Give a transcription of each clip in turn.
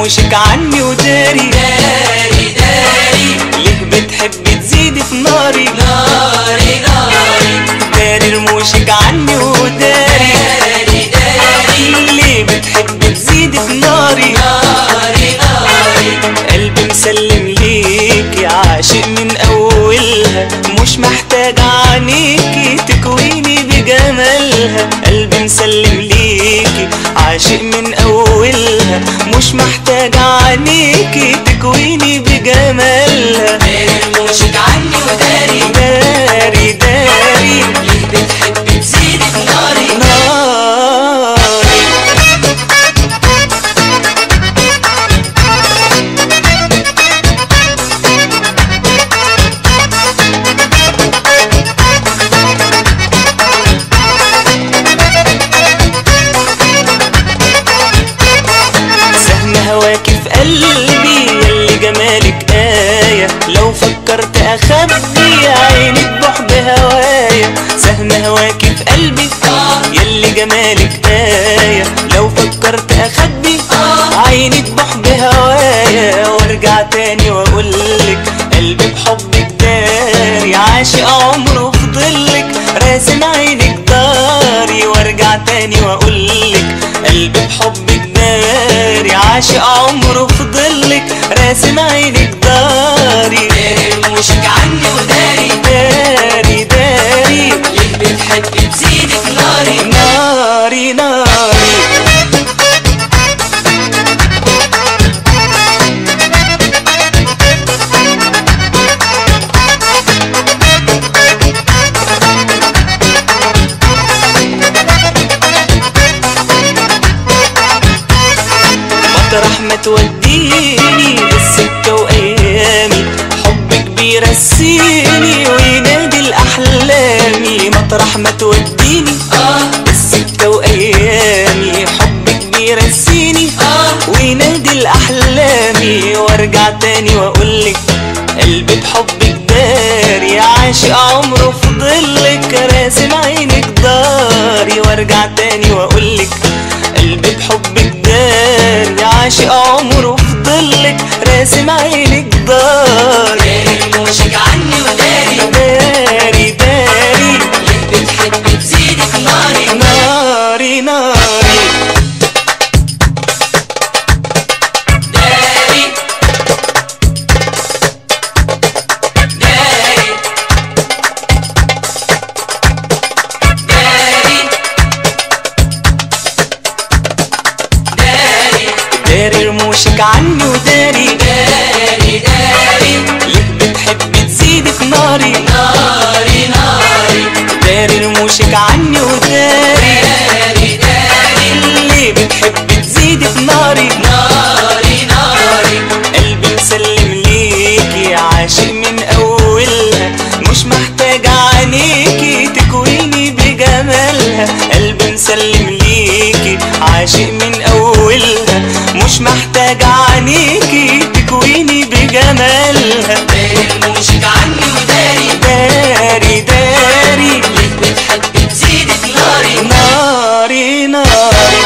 رموشك عني وداري داري داري ليه بتحب تزيد في ناري ناري ناري داري رموشك عني وداري داري داري ليه بتحب تزيد في ناري ناري ناري قلبي مسلم ليكي عاشق من اولها مش محتاج عينيكي تكويني بجمالها قلبي مسلم ليكي عاشق من اولها مش محتاج عينيكي تكويني بجمالها داري رموشك عني وداري داري داري ليه بتحب تزيد في ناري ناري سهم هواكي في قلبي يلي جمالك آية لو فكرت أخبي عينك بحب هوايا سهم هواكي في قلبي يلي جمالك آية لو فكرت أخبي عينك بحب هوايا وارجع تاني واقولك قلبي بحبك داري عاشق عمره في ضلك راسم عينك داري وارجع تاني واقولك قلبي بحبك داري عاشق عمره في ضلك راسم عينك داري داري رموشك عني وداري داري داري ليه بتحب تزيد في ناري ناري ناري مطرح ما توديني السكة وأيامي حبك بيرسيني وينادي الأحلامي مطرح ما توديني اه السكة وأيامي حبك بيرسيني اه وينادي الأحلامي وارجع تاني وأقولك قلبي بحبك داري عاشق عمره في ضلك راسم عينك داري وارجع تاني وأقولك قلبي بحبك داري عاشق عمره في ضلك راسم عينك داري داري رموشك عني وداري داري داري ليه بتحب تزيد في ناري ناري ناري داري داري داري داري داري رموشك عني وداري داري داري ليه بتحب تزيد في ناري ناري ناري داري رموشك عني وداري داري داري ليه بتحب تزيد في ناري ناري ناري قلبي مسلم ليكي عاشق من اولها مش محتاج عينيكي تكويني بجمالها قلبي مسلم ليكي عاشق من اولها مش محتاج عينيكي تكويني بجمالها داري رموشك عني وداري داري داري ليه بتحب تزيد في ناري ناري ناري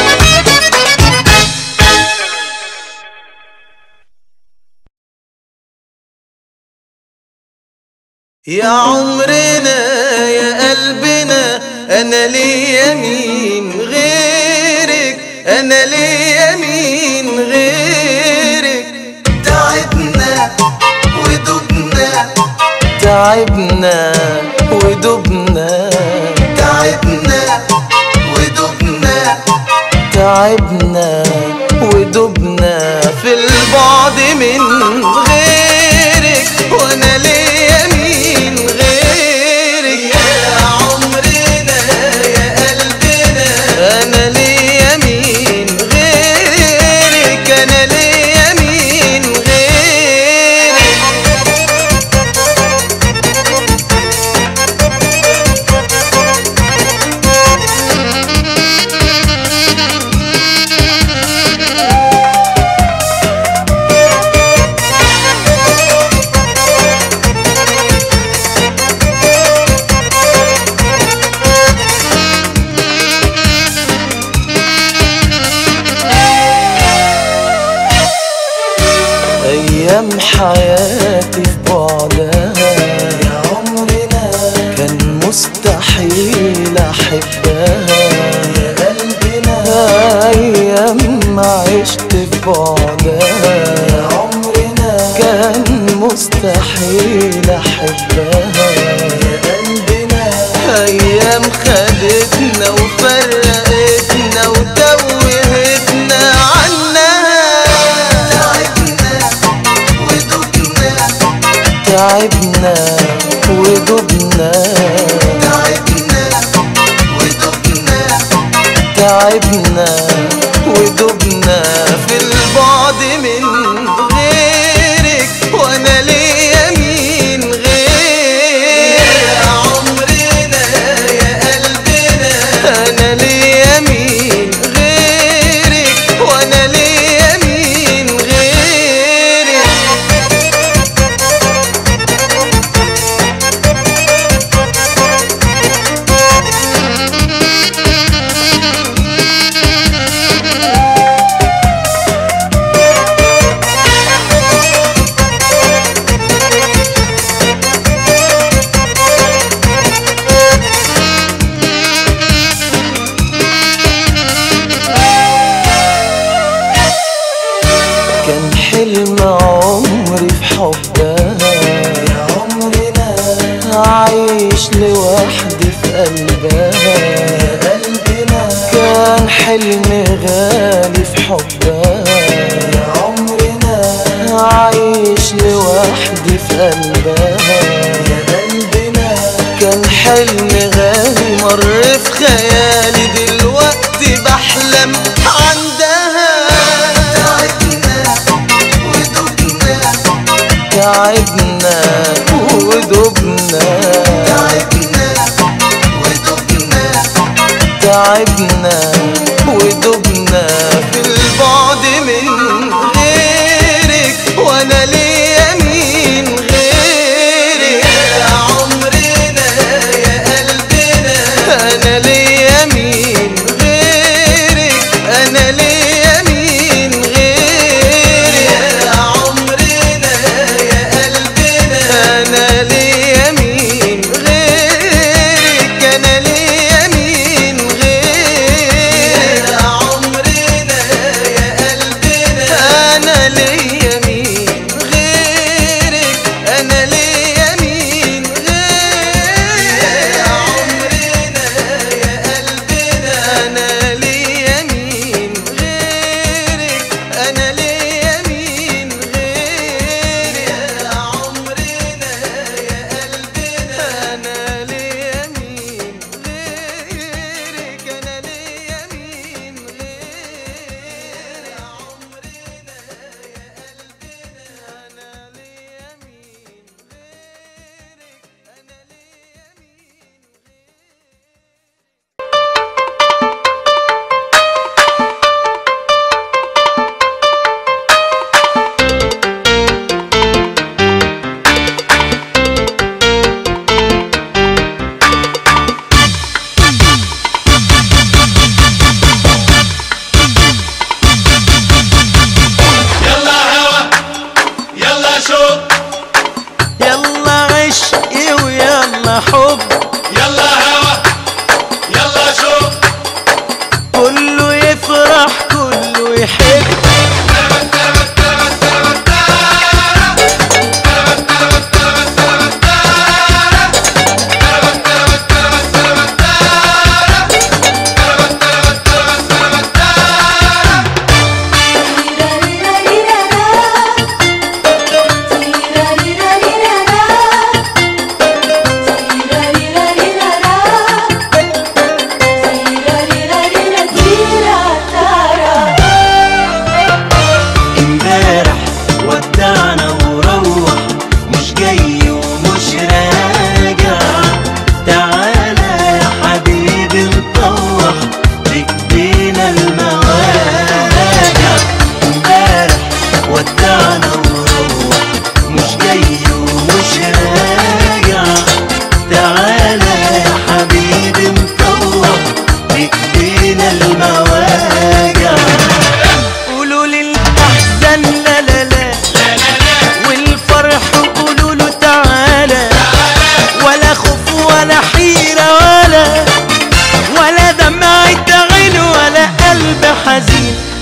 يا عمرنا يا قلبنا انا ليا مين غيرك انا ليا مين غيرك تعبنا ودبنا تعبنا ودبنا تعبنا ودبنا تعبنا ودبنا في البعد من غيرك وانا ليا مين غيرك يا عمرنا يا قلبنا انا ليا مين غيرك انا ليا مين غيرك حياتي في بعدها يا عمرنا كان مستحيل احبها يا قلبنا ايام ما عشت في بعدها يا عمرنا كان مستحيل احبها يا قلبنا ايام خدتنا وفرقتنا وتوهتنا عنها تعبنا ودبنا تعبنا ودبنا في البعد من غيرك وانا ليا مين غير يا عمرنا يا قلبنا انا ليا مين غيرك وانا ليا مين غيرك كان حلم عمري في حبها يا عمرنا عايش لوحدي في قلبها يا قلبنا كان حلم غالي في حبها يا عمرنا عايش لوحدي في قلبها يا قلبنا كان حلم غالي مر في خيالي دلوقتي بحلم عندها تعبنا ودبنا تعبنا ودبنا في البعد من غيرك وانا ليا مين غيرك يا عمرنا يا قلبنا انا ليا مين غيرك انا ليا مين غيرك يا عمرنا يا قلبنا انا ليا مين غيرك انا ليا مين غيرك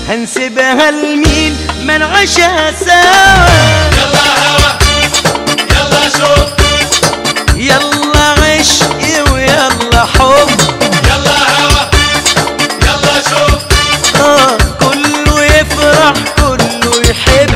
هنسيبها لمين ما نعيشها سوا يلا هوا يلا شوق يلا عشق ويلا حب يلا هوا يلا شوق آه كله يفرح كله يحب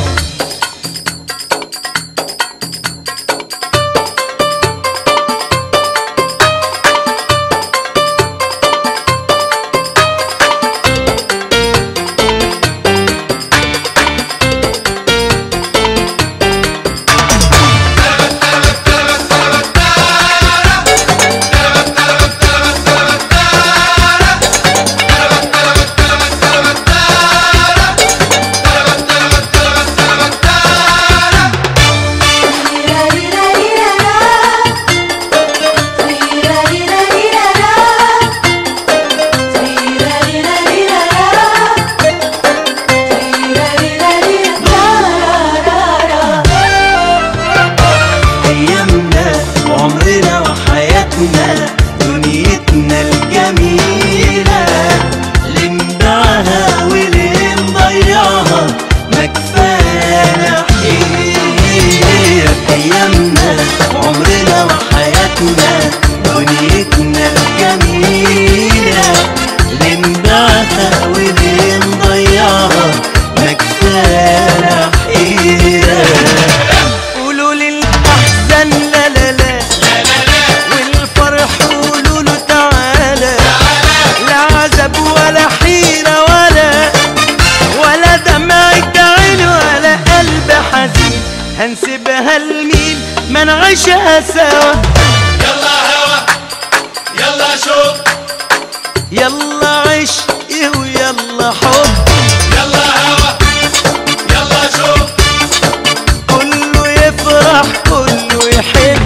ايامنا وعمرنا وحياتنا دنيتنا الجميلة اللي نبيعها واللي نضيعها ما كفانا حيرة ايامنا وعمرنا وحياتنا دنيتنا الجميلة اللي نبيعها واللي نضيعها ما كفانا حيرة قولوا للأحزان لا لا لا والفرح قولوا له تعالى لا عذاب ولا حيرة ولا ولا دمعة عين ولا قلب حزين هنسيبها لمين ما نعيشها سوا يلا هوا يلا شوق يلا عشق ويلا حب يلا هوا يلا شوق كله يفرح كله يحب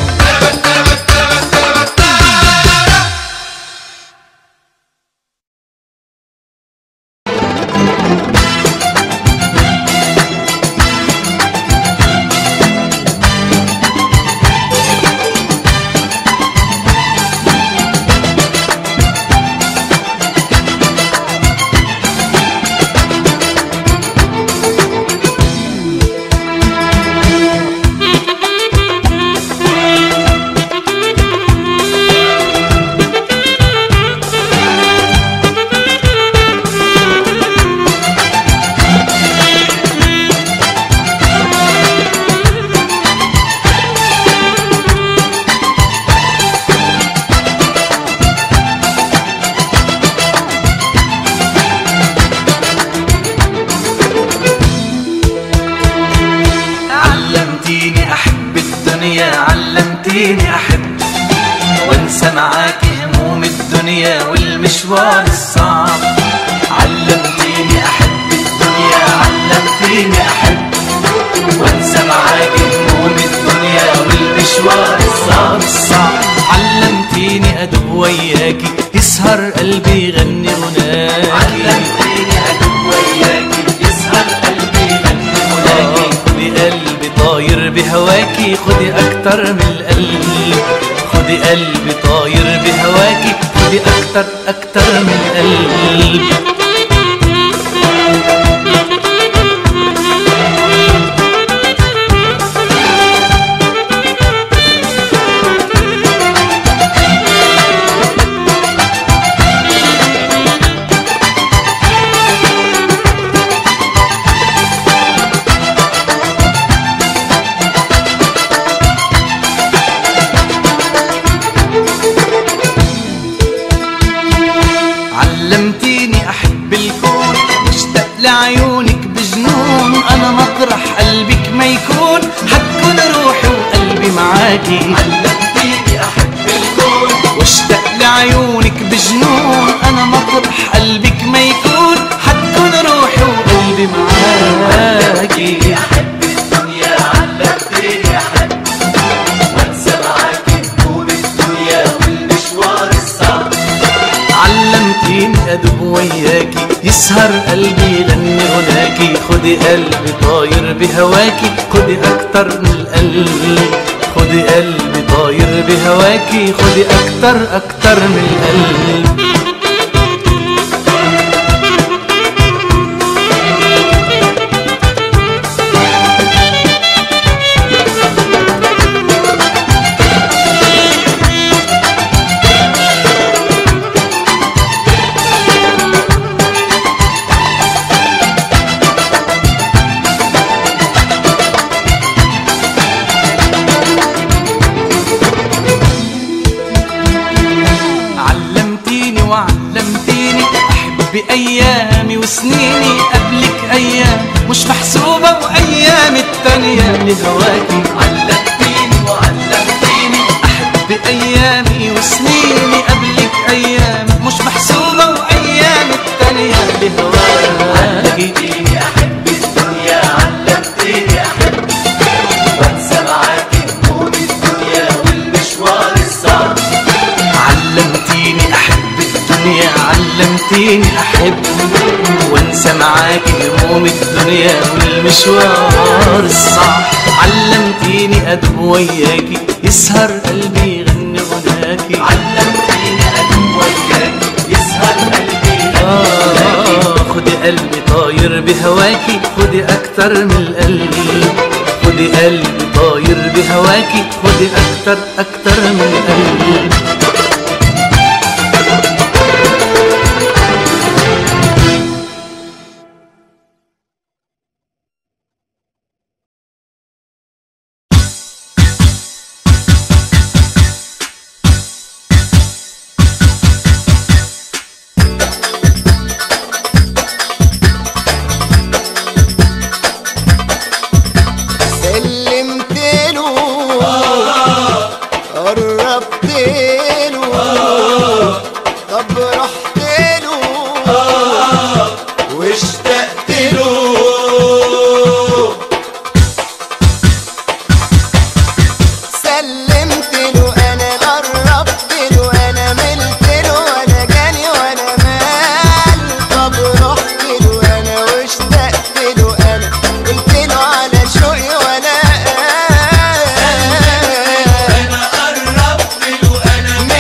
علمتيني احب الدنيا علمتيني احب وانسى معاك هموم الدنيا والمشوار الصعب علمتيني احب الدنيا علمتيني احب وانسى معاك هموم الدنيا والمشوار الصعب الصعب علمتيني ادب وياكي يسهر قلبي يغني غناكي علمتيني ادب وياكي يسهر قلبي يغني غناكي خدي قلبي طاير بهواكي خدي اكتر من القلب خدي قلبي طاير بهواكي خدي اكتر اكتر من القلب علمتيني احب الكون مشتاق لعيونك بجنون انا مطرح قلبك ما يكون حتكون روحي وقلبي معاكي علمتيني احب الكون واشتاق لعيونك بجنون انا مطرح قلبك ما يكون حتكون روحي وقلبي معاكي احب الدنيا علمتيني احب وانسى معاكي هموم الدنيا والمشوار الصعب علمتيني ادب وياكي يسهر قلبي لاني هناكي خدي قلبي طاير بهواكي خدي اكتر من القلب خدي قلبي طاير بهواكي خدي اكتر اكتر من القلب بأيامي وسنيني قبلك أيام مش محسوبة وأيام التانية لهواكي علمتيني وعلمتيني أحب بأيامي وسنيني قبلك أيام مش محسوبة وأيام التانية لهواكي علمتيني أحب الدنيا علمتيني أحب وانسى معاكي هموم الدنيا والمشوار الصعب علمتيني احب الدنيا علمتيني احب وانسى معاكي هموم الدنيا والمشوار الصعب علمتيني ادب وياكي يسهر قلبي يغني غناكي علمتيني ادب وياكي يسهر قلبي يغني خدي قلبي طاير بهواكي خدي اكتر من القلب خدي قلبي طاير بهواكي خدي اكتر اكتر من قلبي سلمت له قربت له طب رحت له واشتقت له سلمت له انا قربت له انا ملت له انا جاني وانا مال طب رحت له انا واشتقت له انا قلت له على شوقي وانا انا قربت له انا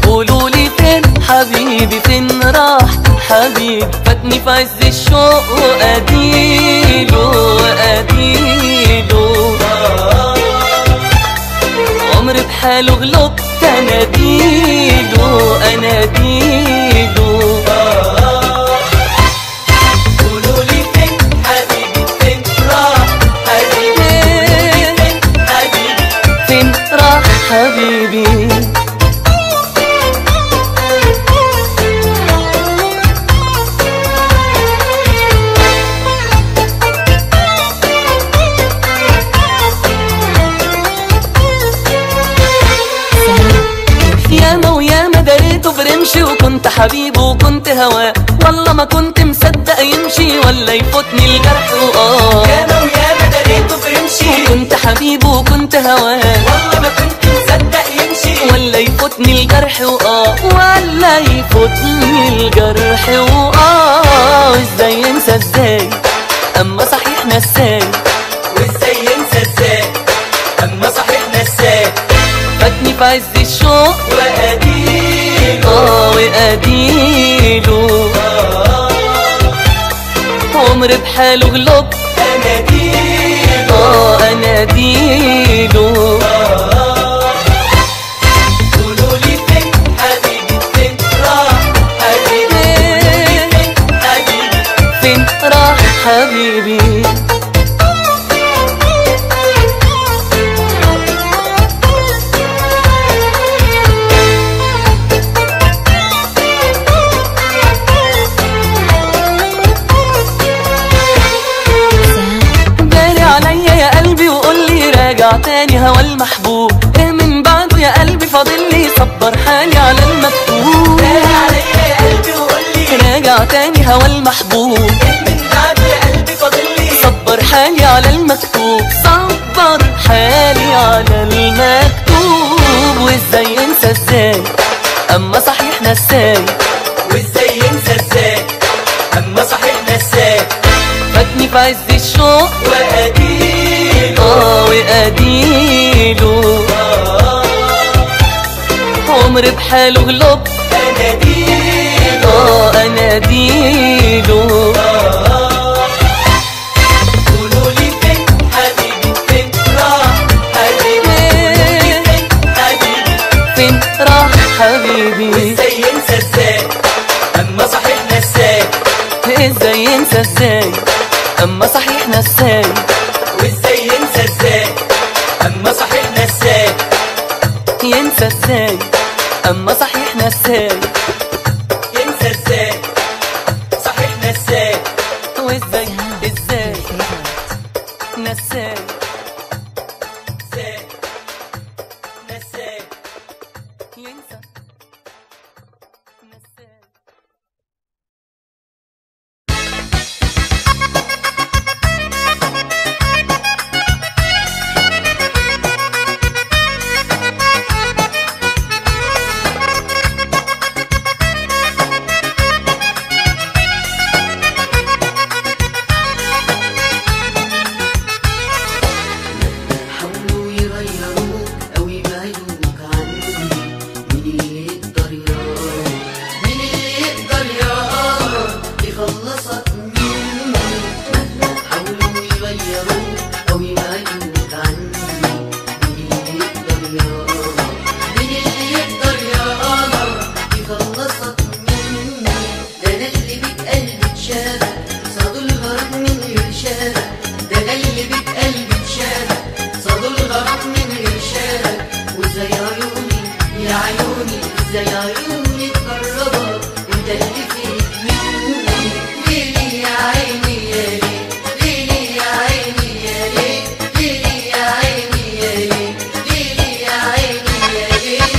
قولوا لي فين حبيبي فين راح حبيبي فاتني في عز الشوق واديله واديله عمري بحاله غلبت اناديله اناديله قولوا لي فين حبيبي فين راح حبيبي فين حبيبي فين راح حبيبي ياما وياما دريته برمشي وكنت حبيبه وكنت هواه والله ما كنت مصدق يمشي ولا يفوتني الجرح واه ياما وياما دريته برمشي وكنت حبيبه وكنت هواه والله ما كنت مصدق يمشي ولا يفوتني الجرح واه ولا يفوتني الجرح واه ازاي انسى ازاي اما صحيح نساي وازاي ينسى ازاي اما صحيح نساه فاتني في عز الشوق واديله اه واديله عمري بحاله غلبت اناديله اه اناديله قولوا لي فين حبيبي فين راح حبيبي فين حبيبي فين راح حبيبي داري عليا يا قلبي وقول لي راجع تاني هوا المحبوب ايه من بعده يا قلبي فاضل لي صبر حالي على المكتوب داري عليا يا قلبي وقول لي راجع تاني هوا المحبوب من بعده يا قلبي فاضل لي صبر حالي على المكتوب صبر حالي على المكتوب وازاي انسى ازاي اما صحيح نساي وازاي ينسى ازاي اما صحيح نساه فاتني في عز الشوق واديله اه واديله عمري بحاله غلبت اناديله اه اناديله قولوا لي فين حبيبي فين راح حبيبي فين حبيبي فين راح حبيبي وازاي ينسى ازاي اما صحيح نساه ازاي ينسى ازاي اما صحيح نساي وازاي ينسى ازاي اما صحيح نساه ينسى ازاي اما صحيح نساي ينسى ازاي صحيح نساه وازاي ازاي نساي ازاي نساه ينسى نساي حاولوا يغيروك أو يبعدوك عني مين اللي يقدر يقرب مين اللي يقدر يقرب يخلصك مني مهما حاولوا يغيروك أو يبعدوك عني مين اللي يقدر يقرب مين اللي يقدر يقرب يخلصك مني ده أنا اللي بقلبي اتشابك صادوا الغرض من غير شابك ده أنا اللي بقلبي اتشابك صادوا الغرض من غير شابك وازاي عيوني يا عيوني ازاي عيوني تقربك انت اللي فيك مني ليلي يا عيني يا ليل ليلي يا عيني يا ليل ليلي يا عيني يا ليل ليلي يا عيني يا ليل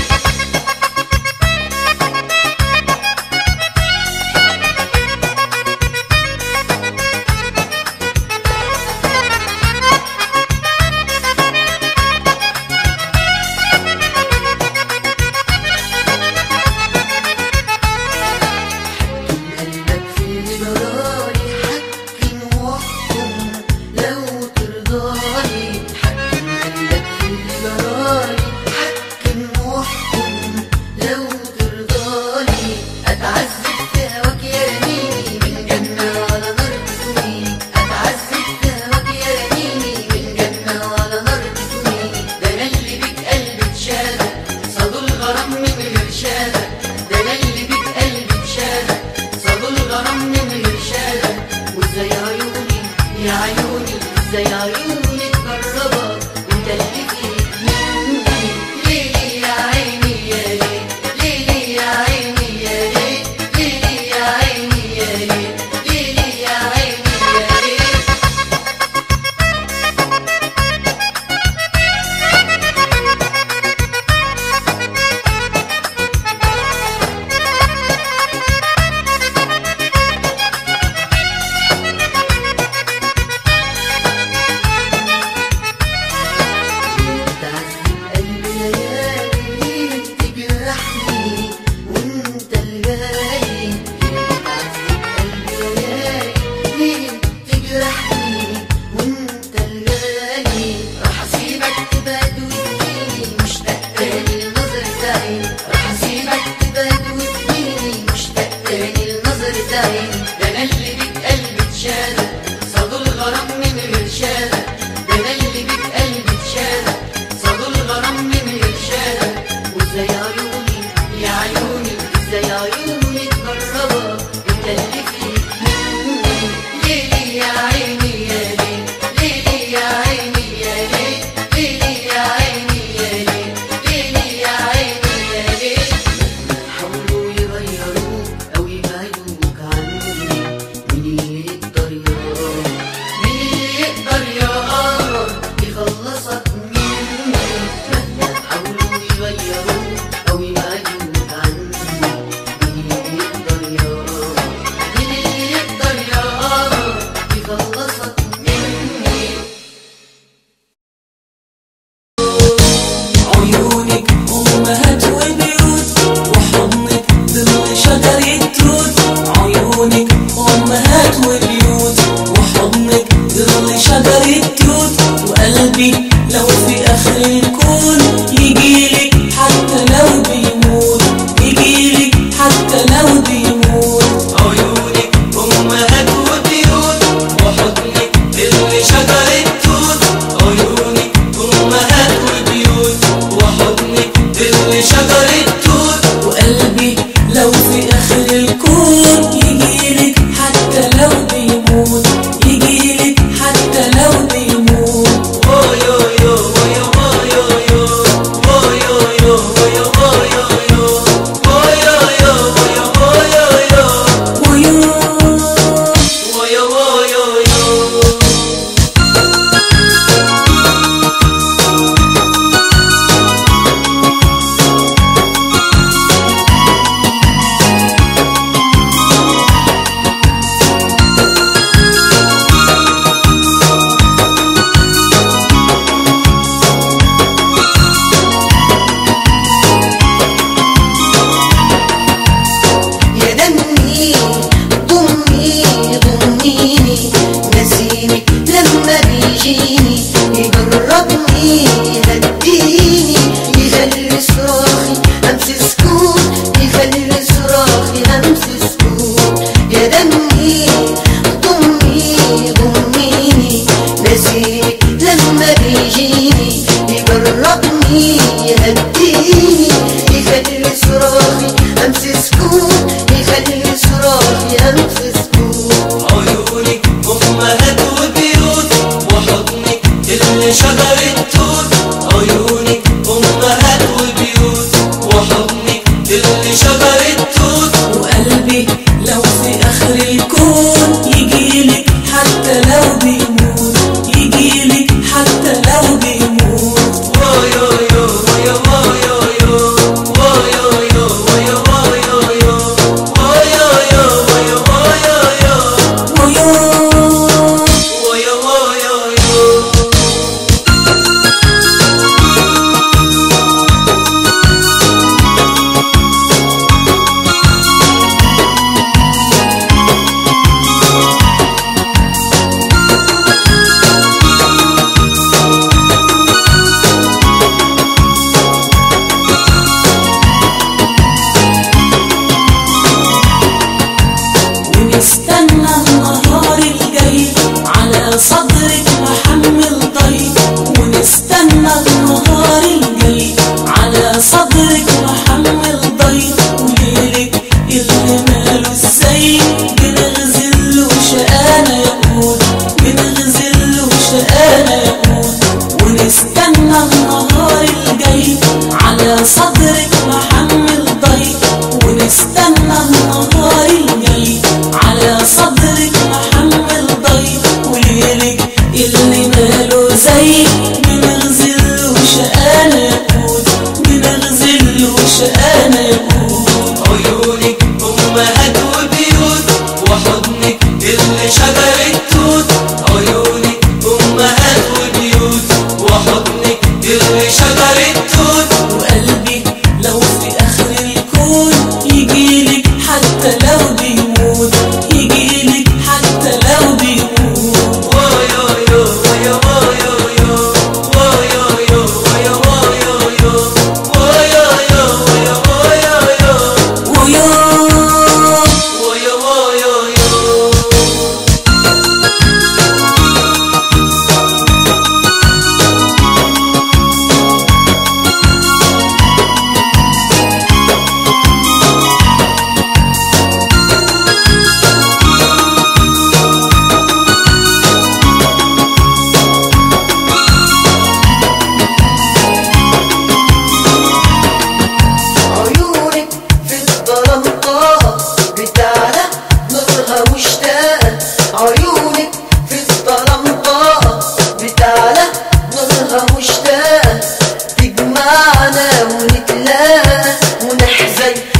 يا عيوني تقربها انت اللي فيك مني ليلي يا عيني يا ليل ليلي يا عيني يا ليل ليلي يا عيني يا ليل ليلي يا عيني يا ليل حاولوا يغيروك او يبعدوك عني مين اللي يقدر يقرب مين اللي يقدر يقرب يخلصك مني مهما حاولوا يغيروك او يبعدوك عني مين اللي يقدر يقرب مين اللي يقدر يقرب يخلصك مني عيونك أمهات وبيوت وحضنك ظل شجر التوت عيونك أمهات وبيوت وحضنك ظل شجر التوت وقلبي لو في آخر الكون يجيلك حتى لو بيموت يجيلك حتى لو بيموت عيونك أمهات وبيوت وحضنك ظل شجر التوت عيونك أمهات وبيوت وحضنك ظل شجر التوت وقلبي لو في آخر الكون يجيلك حتى لو بيموت يجيلك حتى لو بيموت ويو يو ويو ويو يو ويو يو ويو ويو يو ويو يو ويو ويو يو ويو ويو ويو يو يا دمي ضمي ضميني نسيني لما بيجيني يجربني يهديني يخلي صراخي همس سكوت يخلي صراخي همس سكوت يا دمي ضمي ضميني نسيني لما بيجيني يجربني يهديني يخلي صراخي همس سكوت يخلي صراخي همس سكوت عيونك أمهات وبيوت وحضنك اللي شجر التوت عيونك أمهات وبيوت وحضنك اللي شجر التوت وقلبي لو في آخر الكون يجيلك حتى لو بيموت يجيلك حتى لو بيموت وايو يو وايو وايو يو وايو يو وايو وايو يو وايو يو وايو وايو يو وايو وايو وايو يو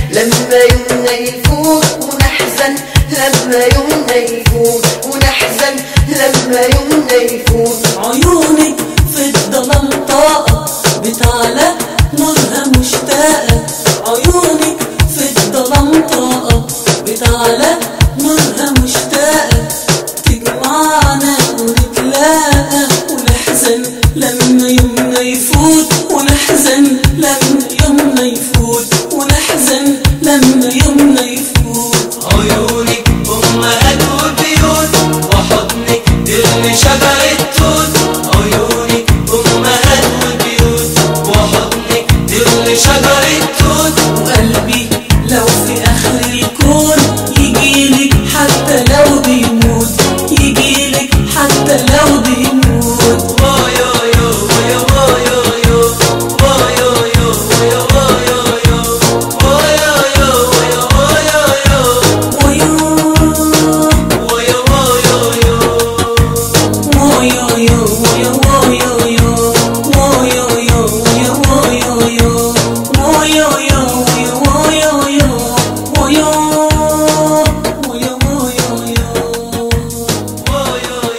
لما يومنا يفوت ونحزن لما يومنا يفوت ونحزن لما يومنا يفوت عيونك في الظلام طاقة بتعلى نورها مشتاقة عيونك في الظلام طاقة بتعلى نورها مشتاقة تجمعنا ونتلاقى ونحزن لما يومنا يفوت ونحزن لما يومنا يفوت ونحزن لما يومنا يفوت عيونك أمهات وبيوت وحضنك دل شجر التوت عيونك أمهات وبيوت وحضنك دل شجر التوت وقلبي لو في آخر الكون يجيلك حتى لو بيموت يجيلك حتى لو بيموت وايو يو وايو يو وايو يو وايو يو وايو يو وايو يو وايو ويو وايو يو ويو يو ويو ويو يو ويو يو ويو ويو يو ويو يو ويو ويو يو ويو ويو ويو يو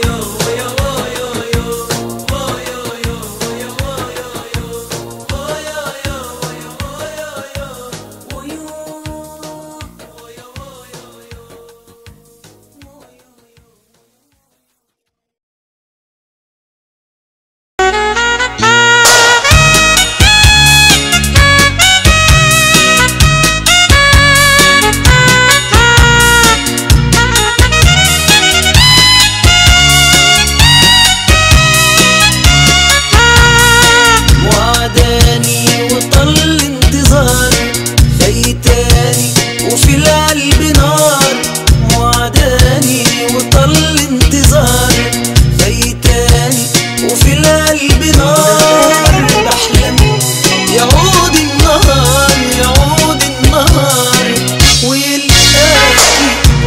وعداني وطل انتظار فايتاني وفي القلب نار وعداني وطل انتظار فايتاني وفي القلب نار بحلم يعود النهار يعود النهار ويلقاكي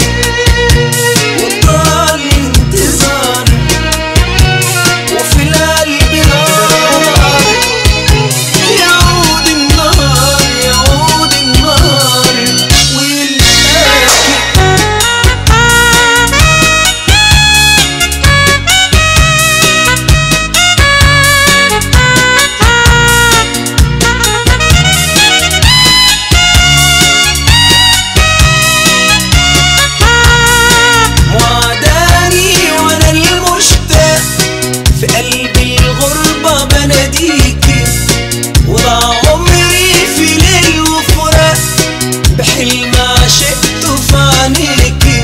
وطال انتظار وفي القلب نار يعود النهار يعود النهار ويلقاكي وعداني وانا المشتاق في قلبي الغربة بناديكي وضع عمري في ليل وفراق بحلم عشقته في عينيكي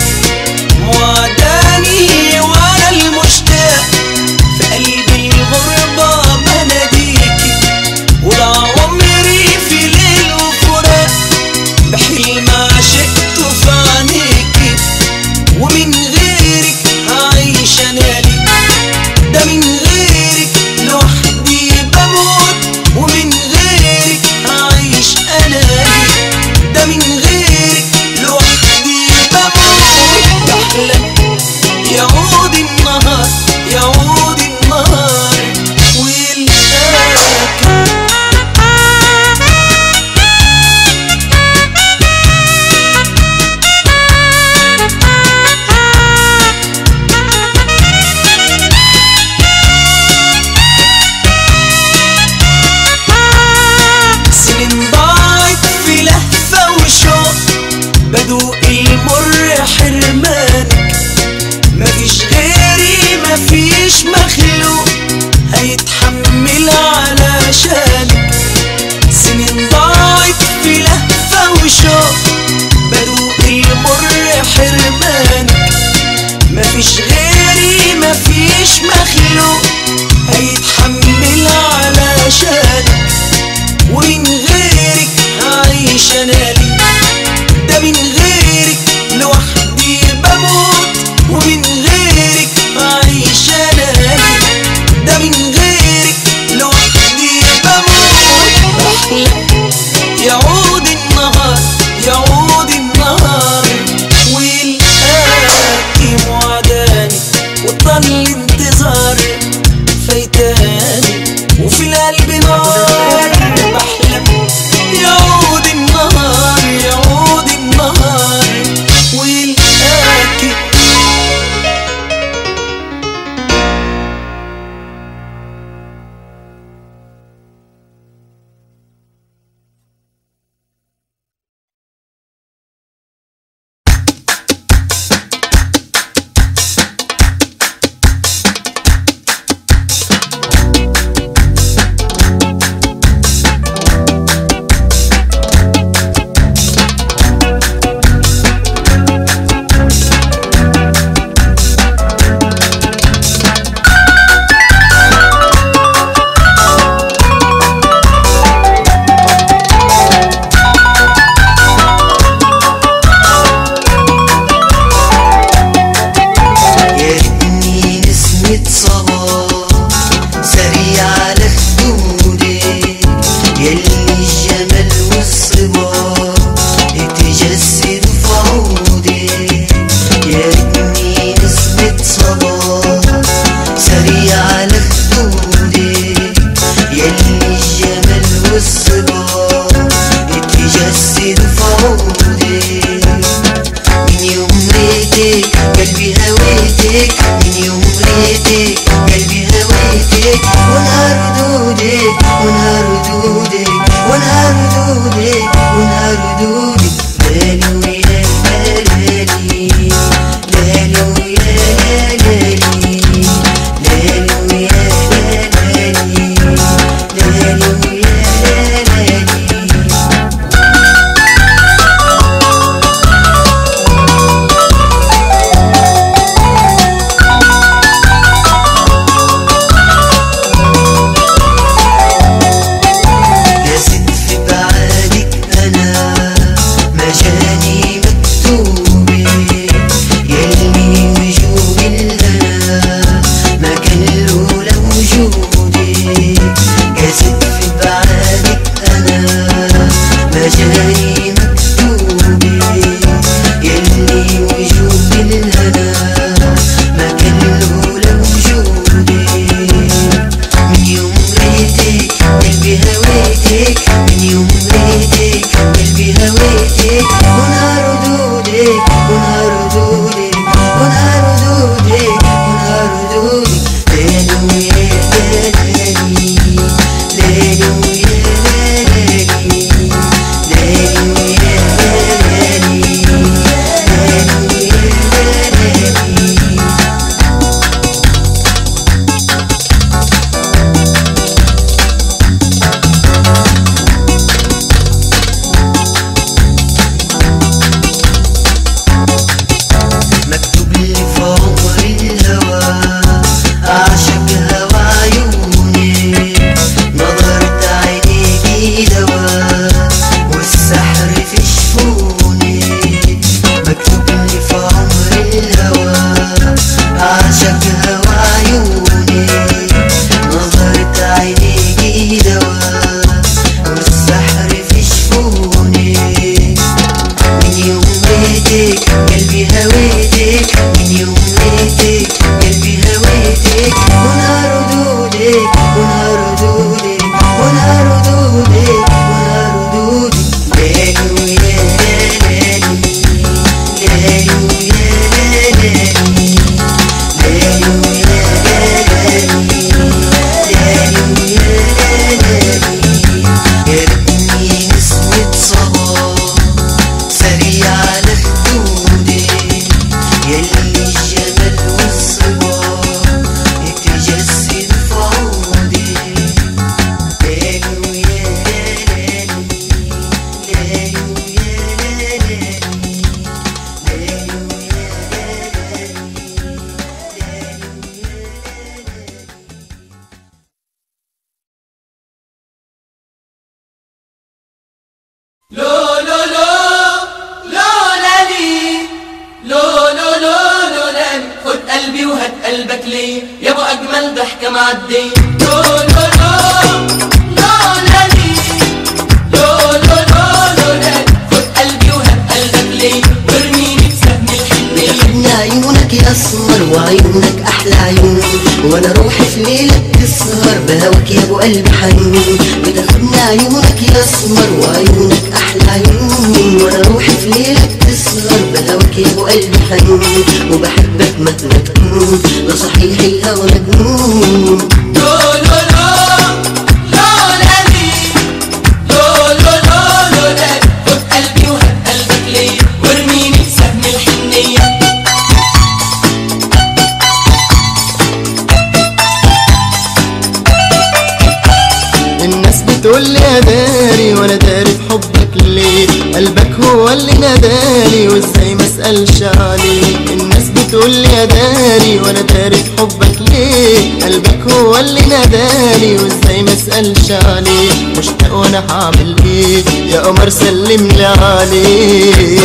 وعداني وانا المشتاق في قلبي الغربة بناديكي وضع عمري في ليل وفراق بحلم عشقته في عينيكي ومن غيرك هعيش انا لي ده من غيرك لوحدي بموت ومن غيرك هعيش انا لي ده من غيرك لوحدي بموت بحلم يعود النهار يعود النهار ويلقاك سنين ضاعت في لهفة وشوق بدوق المر حرمانك مفيش غيري مفيش مخلوق هيتحمل علشانك سنين ضاعت في لهفة وشوق بدوق المر حرمانك مفيش غيري مفيش مخلوق هيتحمل علشانك ومن غيرك هعيش انا لي ده من غيرك من يوم لقيتك قلبي هويتك من يوم لقيتك قلبي هويتك ونهار ردودك ونهار ردودك ونهار ردودك ونهار ردودك ليلي ويا ليلي ليلي ويا ليلي ليلي ويا ليلي ليلي ويا ليلي يا ريتني نسمة صباح سريع على خدودي يلي الجمال والصباح يتجسد في عودي ليلي ويا ليلي ليلي ويا ليلي ليلي ويا لو لو لو لو لالي لو لو لو لو لالي خد قلبي وهات قلبك ليه يا ابو اجمل ضحكه معدي لو لو لو لو لالي لو لو لو لو لالي خد قلبي وهات قلبك ليه وارميني بسهم الحنيه بتاخدني عيونك يا اسمر وعيونك احلى عيون وانا روحي في ليلك تسهر بهواك يا ابو قلبي حنون بتاخدني عيونك يا اسمر وعيونك احلى عيون وانا روحي في ليلك تسهر بهواك يا ابو قلبي حنون وبحبك مهما تكون لا صحيح الهوى مجنون لو لو لو لو لالي لو لو لو لو لالي خد قلبي وهات قلبك ليه وارميني بسهم الحنيه الناس بتقول لي يا داري وانا داري بحبك ليه قلبك هو اللي نادالي وازاي ما اسالش عليه الناس بتقول لي يا داري وانا داري بحبك ليه قلبك هو اللي نادالي وازاي ما اسالش عليه مشتاق وانا هعمل ايه يا قمر سلم لي عليه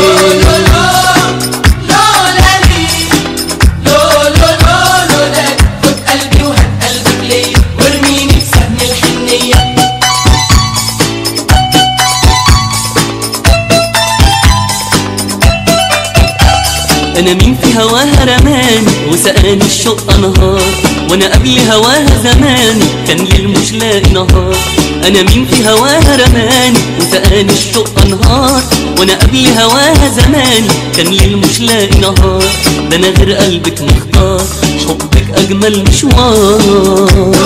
انا مين في هواها رماني وسقاني الشوق انهار وانا قبل هواها زماني كان ليل مش لاقي نهار انا مين في هواها رماني وسقاني الشوق انهار وانا قبل هواها زماني كان ليل مش لاقي نهار ده انا غير قلبك مختار حبك اجمل مشوار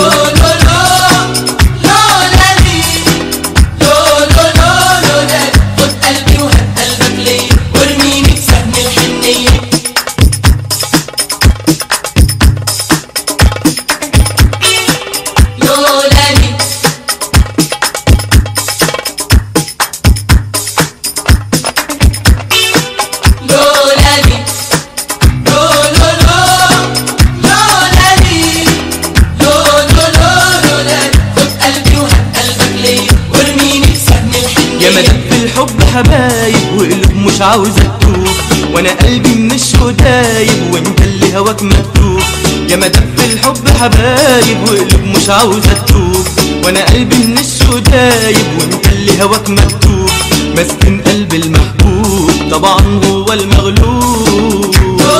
يا مدام في الحب حبايب وقلوب مش عاوزة تتوب وانا قلبي من الشوق دايب وانت اللي هواك مكتوب يا مدام في الحب حبايب وقلوب مش عاوزة تتوب وانا قلبي من الشوق دايب وانت اللي هواك مكتوب مسكن قلب المحبوب طبعا هو المغلوب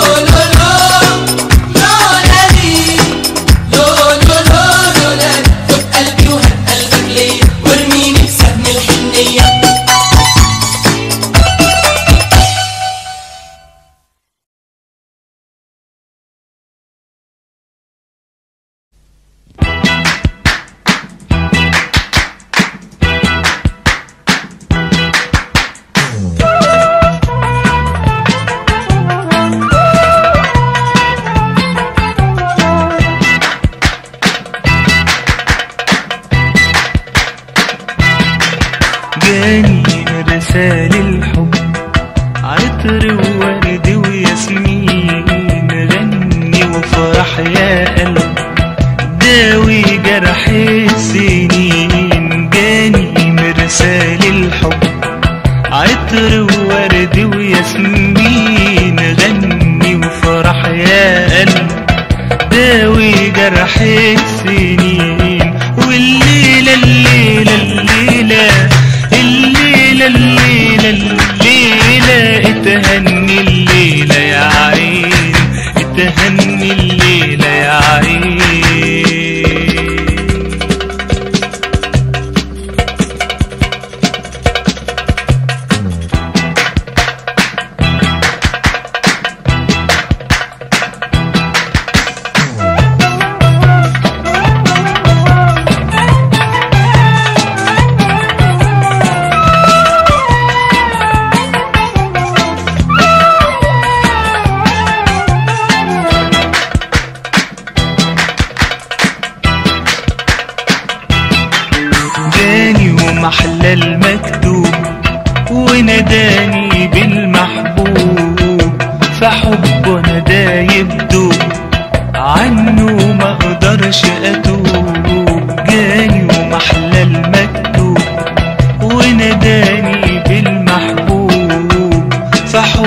جاني رسال الحب عطر وورد وياسمين غني وفرح يا قلب داوي جرح السنين جاني مرسال الحب عطر وورد وياسمين غني وفرح يا قلب داوي جرح السنين والليلة الليلة الليلة الليلة الليلة الليلة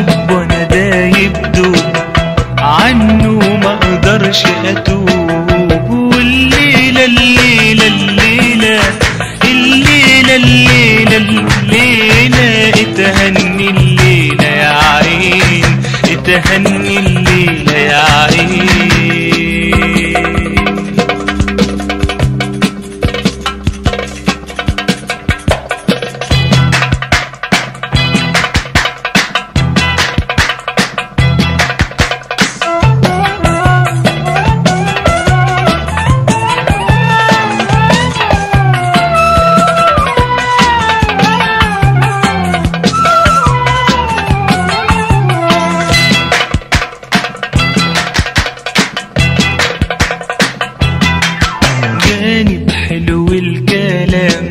الحب وانا دايب دوب عنه ما اقدرش اتوب والليلة الليلة الليلة الليلة الليلة الليلة اتهني الليلة يا عين اتهني الليلة يا عين جانب حلو الكلام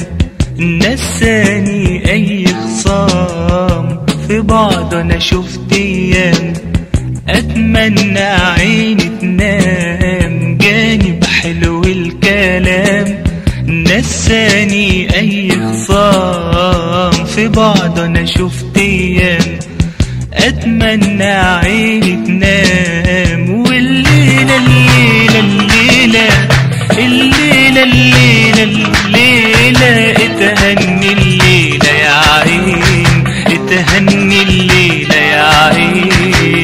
نساني اي خصام في بعض انا شفت ايام اتمنى عيني تنام جانب حلو الكلام نساني اي خصام في بعض انا شفت ايام اتمنى عيني تنام والليله الليله الليله الليله الليله الليله اتهني الليله يا عين اتهني الليله يا عين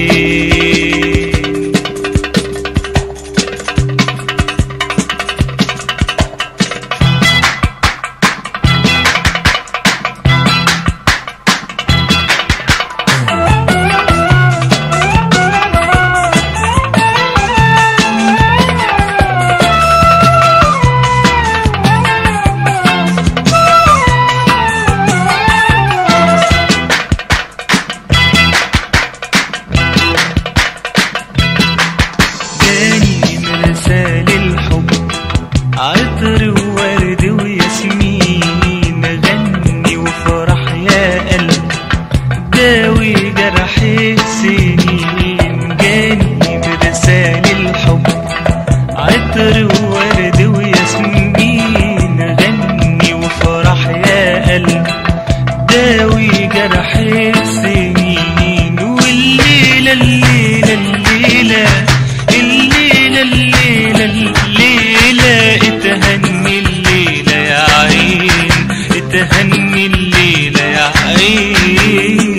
جاني مرسال الحب عطر وورد وياسمين غني وفرح يا قلب داوي جرح السنين جاني مرسال الحب عطر وورد وياسمين غني وفرح يا قلب داوي جرح السنين والليلة الليلة الليلة الليلة الليلة الليلة اتهني الليلة يا عين اتهني الليلة يا عين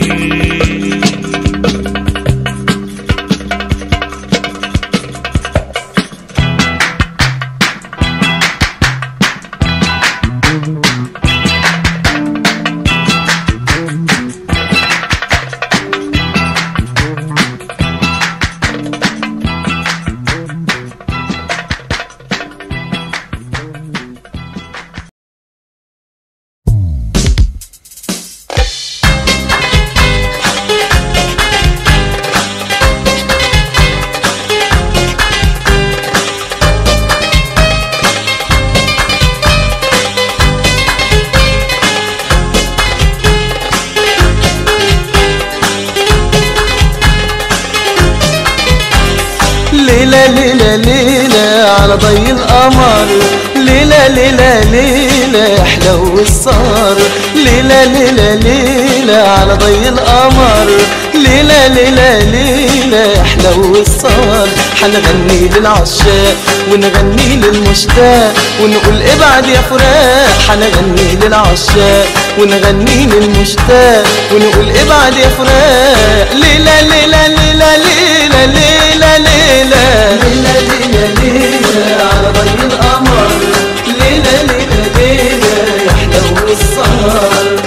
ليلة ليلة ليلة على ضي القمر ليلة ليلة ليلة احلى والصار ليلة ليلة ليلة على ضي القمر ليلة ليلة ليلة احلى والصار حنغني للعشاق ونغني للمشتاق ونقول ابعد يا فراق حنغني للعشاق ونغني للمشتاق ونقول ابعد يا فراق ليلة ليلة ليلة ليلة ليلة ليلة ليلة ليلة ليلة على ضي القمر ليلة ليلة ليلة يحلو السهر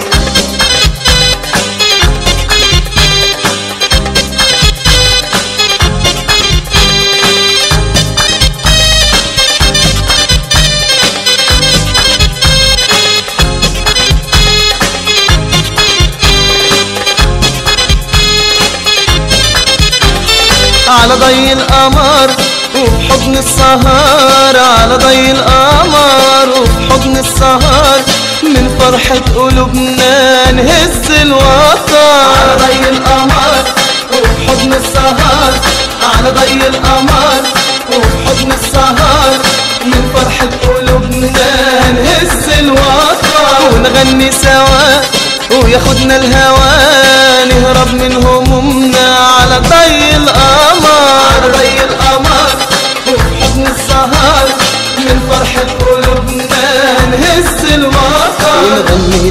على ضي القمر وبحضن السهر على ضي القمر وبحضن السهر من فرحة قلوبنا نهز الوتر على ضي القمر وبحضن السهر على ضي القمر وبحضن السهر من فرحة قلوبنا نهز الوتر ونغني سوا وياخدنا الهوى نهرب من هو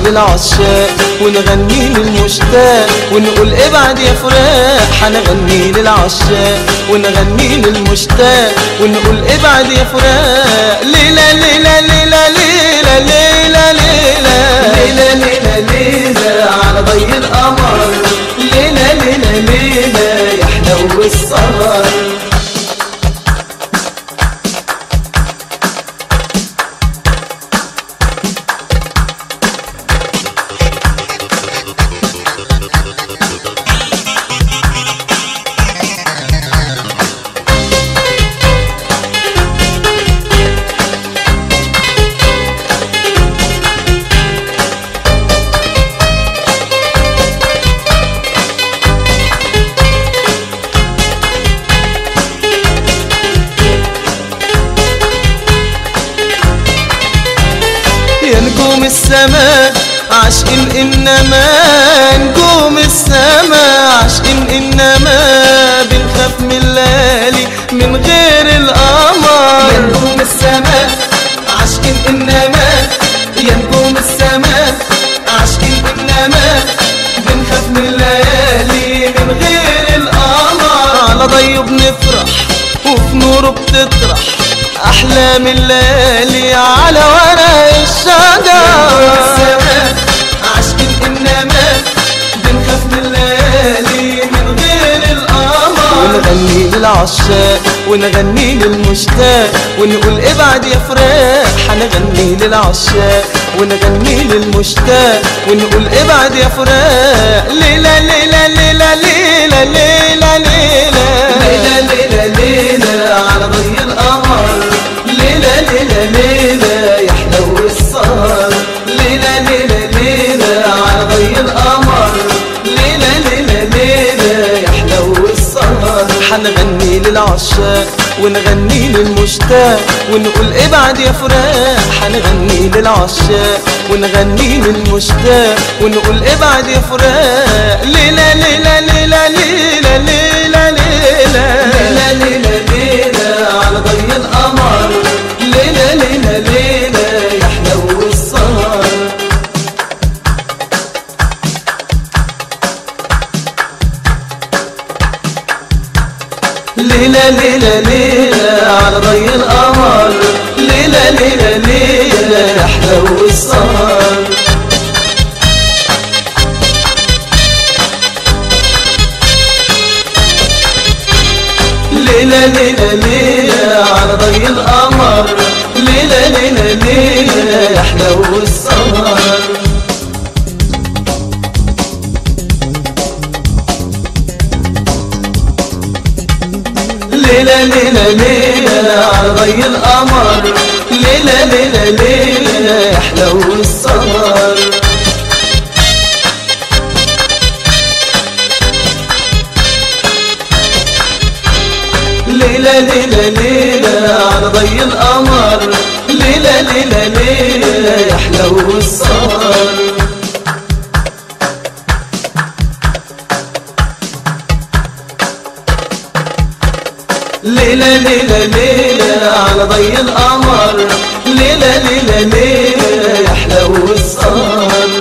للعشاق ونغني للمشتاق ونقول ابعد يا فراق هنغني للعشاق ونغني للمشتاق ونقول ابعد يا فراق ليلة ليلة ليلة ليلة ليلة ليلة ليلة ليلة ليلة على ضي القمر ليلة ليلة ليلة يحلو السهر يا نجوم السماء عاشقين انما نجوم السماء عاشقين انما بنخاف من الليالي من غير القمر يا نجوم السماء عاشقين انما يا نجوم السماء عاشقين انما بنخاف من الليالي من غير القمر على ضيه بنفرح وفي نوره بتطرح احلام الليالي على ورق الشجر عاشقين انما بنخاف من الليالي من غير القمر ونغني للعشاق ونغني للمشتاق ونقول ابعد يا فراق هنغني للعشاق ونغني للمشتاق ونقول ابعد يا فراق ليلة ليلة ليلة ليلة ليلة ليلة ليلة ليلة ليلة على ضي القمر ليلة ليلة ليلة يحلو السهر ليلة ليلة ليلة على ضي القمر ليلة ليلة ليلة يحلو السهر حنغني للعشاق ونغني للمشتاق ونقول ابعد يا فراق حنغني للعشاق ونغني للمشتاق ونقول ابعد يا فراق ليلة ليلة ليلة ليلة ليلة ليلة ليلة ليلة ليلة على ضي القمر ليلة ليلة ليلة يحلو السهر ليلة ليلة ليلة على ضي القمر ليلة ليلة ليلة يحلو السهر ليلة ليلة ليلة على ضي القمر ليلة ليلة ليلة يحلو السهر ليلة ليلة ليلة على ضي القمر ليلة ليلة ليلة يحلو السهر ليلة ليلة ليلة على ضي القمر ليلة ليلة ليلة يحلو السهر ليلة ليلة ليلة على ضي القمر ليلة ليلة ليلة يحلو السهر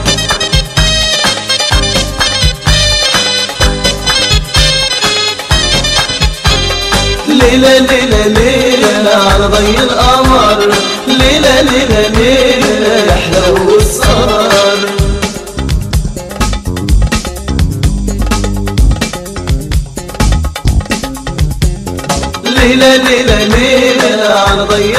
ليلة ليلة ليلة على ضي القمر ليلة ليلة ليلة يحلو السهر ليلة ليلة ليلة على ضي